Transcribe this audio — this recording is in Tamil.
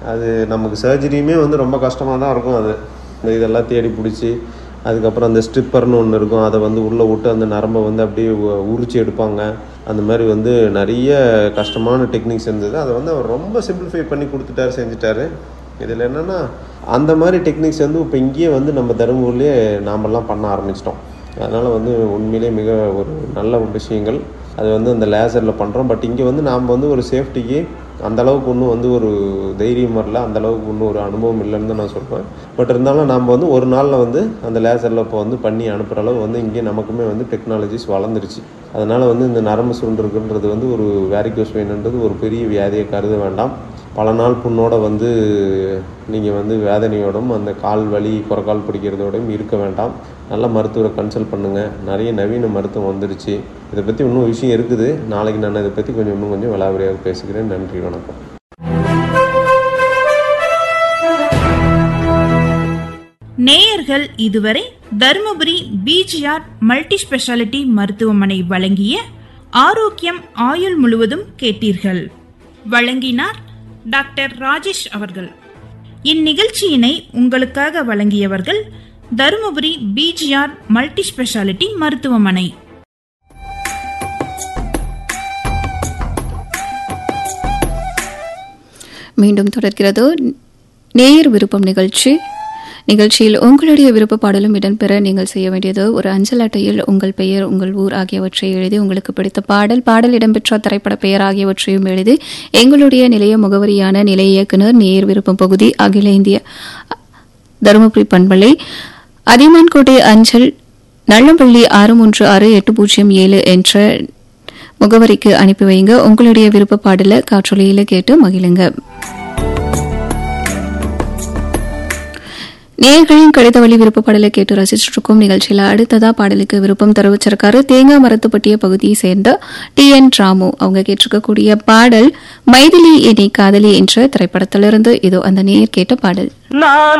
அது நமக்கு சர்ஜரியுமே வந்து ரொம்ப கஷ்டமாக தான் இருக்கும் அது இந்த இதெல்லாம் தேடி பிடிச்சி அதுக்கப்புறம் அந்த ஸ்ட்ரிப்பர்னு ஒன்று இருக்கும் அதை வந்து உள்ளே விட்டு அந்த நரம்பை வந்து அப்படியே உ- உரிச்சு எடுப்பாங்க அந்த மாதிரி வந்து நிறைய கஷ்டமான டெக்னிக்ஸ் இருந்தது அதை வந்து அவர் ரொம்ப சிம்பிளிஃபை பண்ணி கொடுத்துட்டாரு செஞ்சுட்டாரு இதில் என்னென்னா அந்த மாதிரி டெக்னிக்ஸ் வந்து இப்போ இங்கேயே வந்து நம்ம தருமபுரிலேயே நாமெல்லாம் பண்ண ஆரம்பிச்சிட்டோம் அதனால் வந்து உண்மையிலே மிக ஒரு நல்ல விஷயங்கள் அது வந்து அந்த லேசரில் பண்ணுறோம் பட் இங்கே வந்து நாம் வந்து ஒரு சேஃப்டிக்கு அந்த அளவுக்கு ஒன்றும் வந்து ஒரு தைரியம் வரல அந்த அளவுக்கு ஒன்றும் ஒரு அனுபவம் இல்லைன்னு தான் நான் சொல்லுவேன் பட் இருந்தாலும் நம்ம வந்து ஒரு நாளில் வந்து அந்த லேசரில் இப்போ வந்து பண்ணி அனுப்புகிற அளவு வந்து இங்கே நமக்குமே வந்து டெக்னாலஜிஸ் வளர்ந்துருச்சு அதனால் வந்து இந்த நரம்பு சுருண்டுருக்குன்றது வந்து ஒரு வேரிகோஸ் வெயின்ன்றது ஒரு பெரிய வியாதியை கருத வேண்டாம் பல நாள் புண்ணோட வந்து நீங்கள் வந்து வேதனையோடும் அந்த கால் வலி குறக்கால் பிடிக்கிறதோடையும் இருக்க வேண்டாம் நல்ல மருத்துவரை கன்சல்ட் பண்ணுங்கள் நிறைய நவீன மருத்துவம் வந்துருச்சு இதை பற்றி இன்னும் விஷயம் இருக்குது நாளைக்கு நான் இதை பற்றி கொஞ்சம் இன்னும் கொஞ்சம் விளாவரியாக பேசுகிறேன் நன்றி வணக்கம் நேயர்கள் இதுவரை தருமபுரி பிஜிஆர் மல்டி ஸ்பெஷாலிட்டி மருத்துவமனை வழங்கிய ஆரோக்கியம் ஆயுள் முழுவதும் கேட்டீர்கள் வழங்கினார் டாக்டர் ராஜேஷ் அவர்கள் இந்நிகழ்ச்சியினை உங்களுக்காக வழங்கியவர்கள் தருமபுரி பிஜிஆர் மல்டி ஸ்பெஷாலிட்டி மருத்துவமனை மீண்டும் தொடர்கிறது நேயர் விருப்பம் நிகழ்ச்சி நிகழ்ச்சியில் உங்களுடைய விருப்ப பாடலும் இடம்பெற நீங்கள் செய்ய வேண்டியது ஒரு அஞ்சல் அட்டையில் உங்கள் பெயர் உங்கள் ஊர் ஆகியவற்றை எழுதி உங்களுக்கு பிடித்த பாடல் பாடல் இடம்பெற்ற திரைப்பட பெயர் ஆகியவற்றையும் எழுதி எங்களுடைய நிலைய முகவரியான நிலைய இயக்குனர் நேயர் விருப்பம் பகுதி அகில இந்திய தருமபுரி பண்பலை அதியமான்கோட்டை அஞ்சல் நல்லம்பள்ளி ஆறு மூன்று ஆறு எட்டு பூஜ்ஜியம் ஏழு என்ற முகவரிக்கு அனுப்பி வைங்க உங்களுடைய விருப்ப பாடல காற்றொலியில கேட்டு மகிழுங்க நேர்களின் கடித வழி விருப்ப பாடலை கேட்டு ரசிச்சுட்டு இருக்கும் நிகழ்ச்சியில் அடுத்ததா பாடலுக்கு விருப்பம் தெரிவிச்சிருக்காரு தேங்காய் மரத்துப்பட்டிய பகுதியை சேர்ந்த டி என் ராமு அவங்க கேட்டிருக்கக்கூடிய பாடல் மைதிலி இனி காதலி என்ற திரைப்படத்திலிருந்து இதோ அந்த நேர் கேட்ட பாடல் நான்